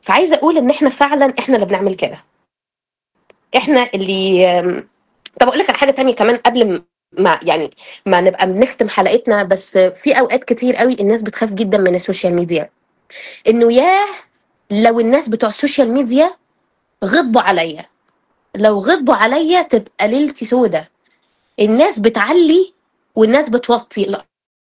فعايزه اقول ان احنا فعلا احنا اللي بنعمل كده احنا اللي آم، طب اقول لك على حاجه تانية كمان قبل م- ما يعني ما نبقى بنختم حلقتنا بس في اوقات كتير قوي الناس بتخاف جدا من السوشيال ميديا انه ياه لو الناس بتوع السوشيال ميديا غضبوا عليا لو غضبوا عليا تبقى ليلتي سودة الناس بتعلي والناس بتوطي لا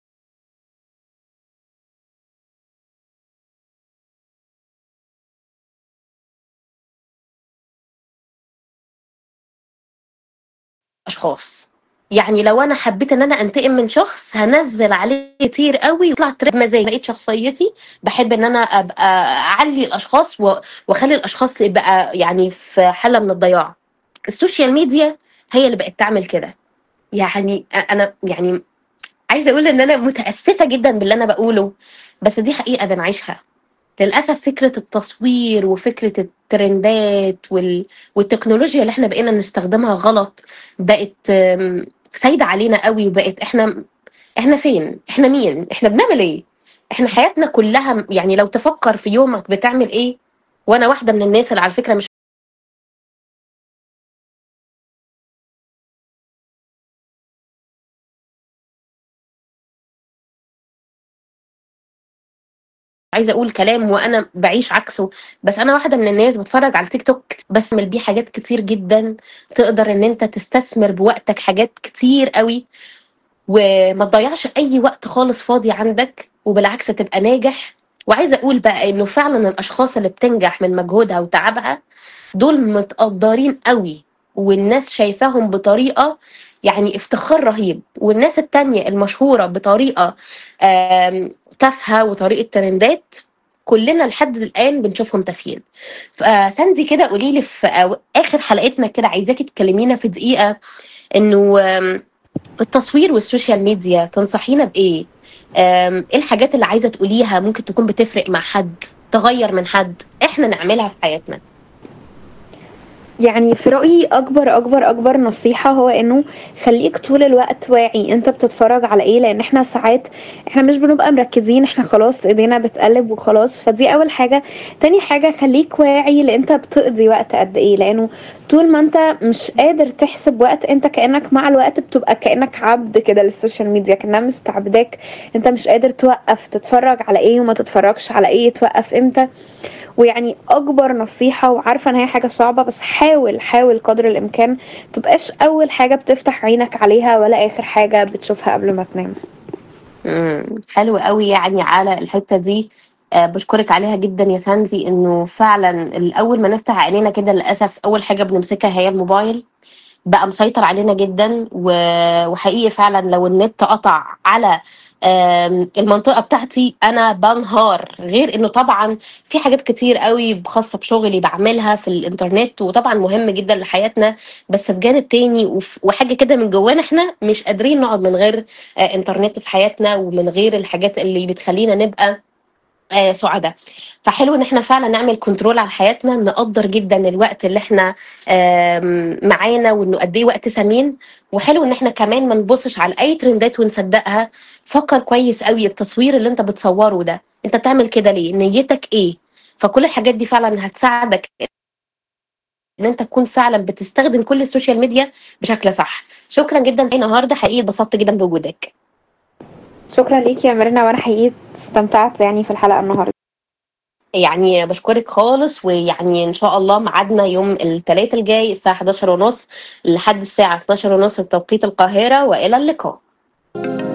اشخاص يعني لو انا حبيت ان انا انتقم من شخص هنزل عليه كتير قوي ويطلع ترند مزاج بقيت شخصيتي بحب ان انا ابقى اعلي الاشخاص و- واخلي الاشخاص يبقى يعني في حاله من الضياع السوشيال ميديا هي اللي بقت تعمل كده يعني انا يعني عايزه اقول ان انا متاسفه جدا باللي انا بقوله بس دي حقيقه بنعيشها للاسف فكره التصوير وفكره الترندات وال... والتكنولوجيا اللي احنا بقينا نستخدمها غلط بقت آم، سايده علينا قوي وبقت احنا احنا فين احنا مين احنا بنعمل ايه احنا حياتنا كلها يعني لو تفكر في يومك بتعمل ايه وانا واحده من الناس اللي على فكره مش عايزه اقول كلام وانا بعيش عكسه بس انا واحده من الناس بتفرج على التيك توك بسمل بيه حاجات كتير جدا تقدر ان انت تستثمر بوقتك حاجات كتير قوي وما تضيعش اي وقت خالص فاضي عندك وبالعكس تبقى ناجح وعايزه اقول بقى انه فعلا الاشخاص اللي بتنجح من مجهودها وتعبها دول متقدرين قوي والناس شايفاهم بطريقه يعني افتخار رهيب والناس التانية المشهورة بطريقة آم، تافهة وطريقة ترندات كلنا لحد الآن بنشوفهم تافهين فساندي كده قولي لي في أو- آخر حلقتنا كده عايزاكي تكلمينا في دقيقة إنه آم، التصوير والسوشيال ميديا تنصحينا بإيه؟ آم، إيه الحاجات اللي عايزة تقوليها ممكن تكون بتفرق مع حد تغير من حد إحنا نعملها في حياتنا يعني في رأيي أكبر أكبر أكبر نصيحة هو إنه خليك طول الوقت واعي أنت بتتفرج على إيه لأن إحنا ساعات إحنا مش بنبقى مركزين إحنا خلاص إيدينا بتقلب وخلاص فدي أول حاجة تاني حاجة خليك واعي لأنت بتقضي وقت قد إيه لأنه طول ما أنت مش قادر تحسب وقت أنت كأنك مع الوقت بتبقى كأنك عبد كده للسوشيال ميديا كأنها مستعبداك أنت مش قادر توقف تتفرج على إيه وما تتفرجش على إيه توقف إمتى ويعني اكبر نصيحة وعارفة ان هي حاجة صعبة بس حاول حاول قدر الامكان تبقاش اول حاجة بتفتح عينك عليها ولا اخر حاجة بتشوفها قبل ما تنام امم حلو قوي يعني على الحته دي آه، بشكرك عليها جدا يا ساندي انه فعلا الاول ما نفتح عينينا كده للاسف اول حاجه بنمسكها هي الموبايل بقى مسيطر علينا جدا و- وحقيقي فعلا لو النت قطع على آم، المنطقه بتاعتي انا بنهار غير انه طبعا في حاجات كتير قوي خاصه بشغلي بعملها في الانترنت وطبعا مهم جدا لحياتنا بس في جانب تاني وف- وحاجه كده من جوانا احنا مش قادرين نقعد من غير آه، انترنت في حياتنا ومن غير الحاجات اللي بتخلينا نبقى آه، سعداء فحلو ان احنا فعلا نعمل كنترول على حياتنا نقدر جدا الوقت اللي احنا آم، معانا وانه قد ايه وقت ثمين وحلو ان احنا كمان ما نبصش على اي ترندات ونصدقها فكر كويس قوي التصوير اللي انت بتصوره ده انت بتعمل كده ليه نيتك ايه فكل الحاجات دي فعلا هتساعدك ان انت تكون فعلا بتستخدم كل السوشيال ميديا بشكل صح شكرا جدا النهارده حقيقي اتبسطت جدا بوجودك شكرا ليكي يا ميرنا وانا حقيقي استمتعت يعني في الحلقة النهاردة يعني بشكرك خالص ويعني ان شاء الله ميعادنا يوم الثلاثاء الجاي الساعه 11 ونص لحد الساعه 12 ونص بتوقيت القاهره والى اللقاء